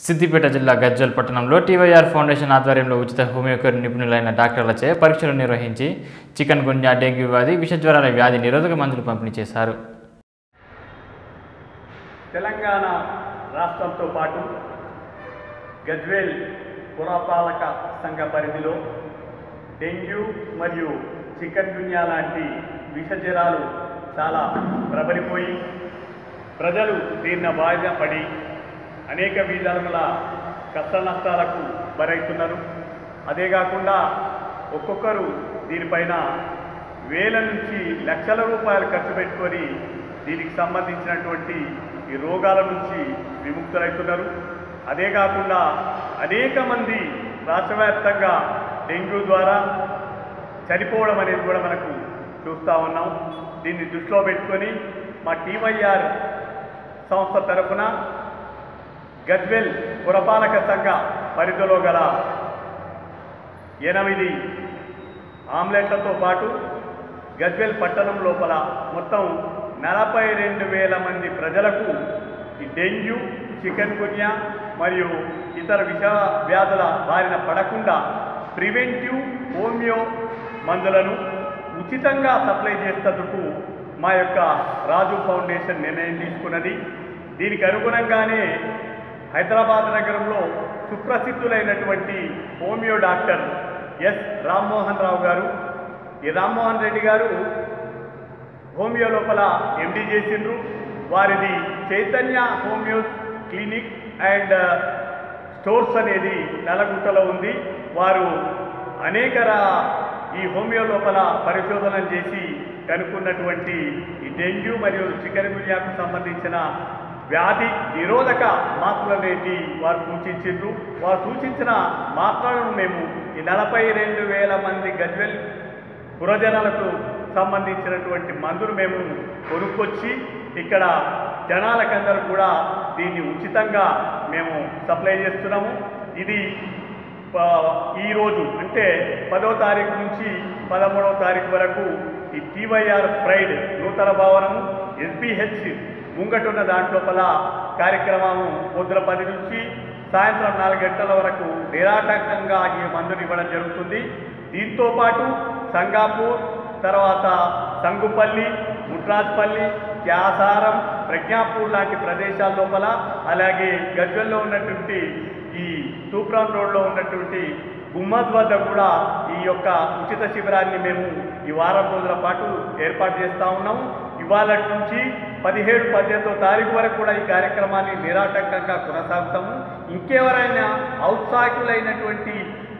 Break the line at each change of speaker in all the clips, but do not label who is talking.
సిద్దిపేట జిల్లా గజ్వల్ పట్టణంలో TYR foundation ఆధ్వర్యంలో ఉచిత హోమియోపతి నిపుణులైన డాక్టర్లచే పరీక్షలు నిర్వహించి చికెన్ గున్యా డెంగ్యూ వ్యాధి విషజ్వరాల వ్యాధి నిరోధక మందులు పంపిణీ చేశారు
తెలంగాణ రాష్ట్రంతో పాటు గజ్వేల్ పురపాలక సంఘ పరిధిలో డెంగ్యూ మరియు చికెన్ గున్యా లాంటి విషజ్వరాలు చాలా ప్రబలిపోయి ప్రజలు దీన్న బాధ పడి అనేక విధాలుల కష్ట నష్టాలకు బరైతున్నారు అదే కాకుండా ఒక్కొక్కరు దీనిపైన వేల నుంచి లక్షల రూపాయలు ఖర్చు పెట్టుకొని దీనికి సంబంధించినటువంటి ఈ రోగాల నుంచి విముక్తులవుతున్నారు అదే కాకుండా అనేక మంది రాష్ట్రవ్యాప్తంగా డెంగ్యూ ద్వారా చనిపోవడం అనేది కూడా మనకు చూస్తూ ఉన్నాం దీన్ని దృష్టిలో పెట్టుకొని మా టీవైఆర్ సంస్థ తరఫున గజ్వెల్ పురపాలక సంఘ పరిధిలో గల ఎనిమిది ఆమ్లెట్లతో పాటు గజ్వెల్ పట్టణం లోపల మొత్తం నలభై రెండు వేల మంది ప్రజలకు ఈ డెంగ్యూ చికెన్ గున్యా మరియు ఇతర విష వ్యాధుల బారిన పడకుండా ప్రివెంటివ్ హోమియో మందులను ఉచితంగా సప్లై చేసేందుకు మా యొక్క రాజు ఫౌండేషన్ నిర్ణయం తీసుకున్నది దీనికి అనుగుణంగానే హైదరాబాద్ నగరంలో సుప్రసిద్ధులైనటువంటి homeo doctor S Rammohan Rao గారు ఈ రామ్మోహన్ రెడ్డి గారు హోమియో లోపల ఎండి చేసిండ్రు వారిది Chaitanya homeo clinic and stores అనేది నల్లగుట్టలో ఉంది వారు అనేక రా- ఈ హోమియో లోపల పరిశోధనలు చేసి కనుక్కున్నటువంటి ఈ డెంగ్యూ మరియు చికెన్ గున్యాకు సంబంధించిన వ్యాధి నిరోధక మాత్రలు అనేది వారు సూచించారు వారు సూచించిన మాత్రలను మేము ఈ నలభై రెండు వేల మంది గజ్వెల్ పురజనాలకు సంబంధించినటువంటి మందులు మేము కొనుక్కొచ్చి ఇక్కడ జనాలకందరూ కూడా దీన్ని ఉచితంగా మేము సప్లై చేస్తున్నాము ఇది ప- ఈరోజు అంటే పదో తారీఖు నుంచి పదమూడవ తారీఖు వరకు ఈ టీవైఆర్ ఫ్రైడ్ నూతన భవనము ఎస్బీహెచ్ ముంగటున్న దాంట్లోపల కార్యక్రమము పొద్దున పది నుంచి సాయంత్రం నాలుగు గంటల వరకు నిరాటంకంగా ఈ మందుని ఇవ్వడం జరుగుతుంది దీంతో పాటు సంగాపూర్ తర్వాత సంగుపల్లి ముట్రాజ్పల్లి క్యాసారం ప్రజ్ఞాపూర్ లాంటి ప్రదేశాల లోపల అలాగే గజ్వెల్లో ఉన్నటువంటి ఈ తూప్రాన్ రోడ్లో ఉన్నటువంటి గుమ్మద్ వద్ద కూడా ఈ యొక్క ఉచిత శిబిరాన్ని మేము ఈ వారం రోజుల పాటు ఏర్పాటు చేస్తూ ఉన్నాము ఇవాళ నుంచి పదిహేడు పద్దెనిమిదో తారీఖు వరకు కూడా ఈ కార్యక్రమాన్ని నిరాటంకంగా కొనసాగుతాము ఇంకెవరైనా ఔత్సాహికులైనటువంటి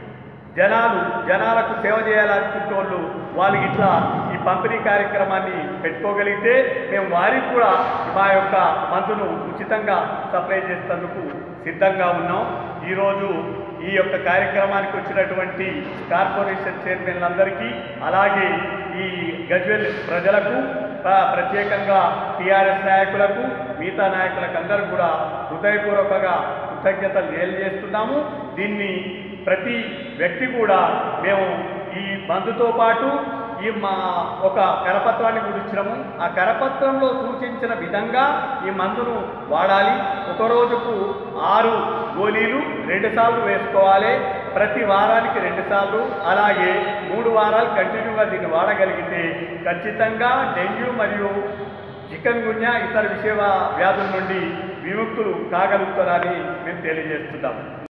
జనాలు జనాలకు సేవ చేయాలనుకుంటోళ్ళు వాళ్ళు ఇట్లా ఈ పంపిణీ కార్యక్రమాన్ని పెట్టుకోగలిగితే మేము వారికి కూడా మా యొక్క మందును ఉచితంగా సప్లై చేసేందుకు సిద్ధంగా ఉన్నాం ఈరోజు ఈ యొక్క కార్యక్రమానికి వచ్చినటువంటి కార్పొరేషన్ చైర్మన్లందరికీ అలాగే ఈ గజ్వెల్ ప్రజలకు ప్ర- ప్రత్యేకంగా టీఆర్ఎస్ నాయకులకు మిగతా నాయకులకు అందరూ కూడా హృదయపూర్వకంగా కృతజ్ఞతలు తెలియజేస్తున్నాము దీన్ని ప్రతి వ్యక్తి కూడా మేము ఈ మందుతో పాటు ఈ మా ఒక కరపత్రాన్ని కూడా ఇచ్చినాము ఆ కరపత్రంలో సూచించిన విధంగా ఈ మందును వాడాలి ఒక రోజుకు ఆరు గోళీలు రెండుసార్లు వేసుకోవాలి ప్రతి వారానికి రెండుసార్లు అలాగే మూడు వారాలు కంటిన్యూగా దీన్ని వాడగలిగితే ఖచ్చితంగా డెంగ్యూ మరియు చికెన్ గున్యా ఇతర విషయ వ్యాధుల నుండి విముక్తులు కాగలుగుతారని మేము తెలియజేస్తున్నాము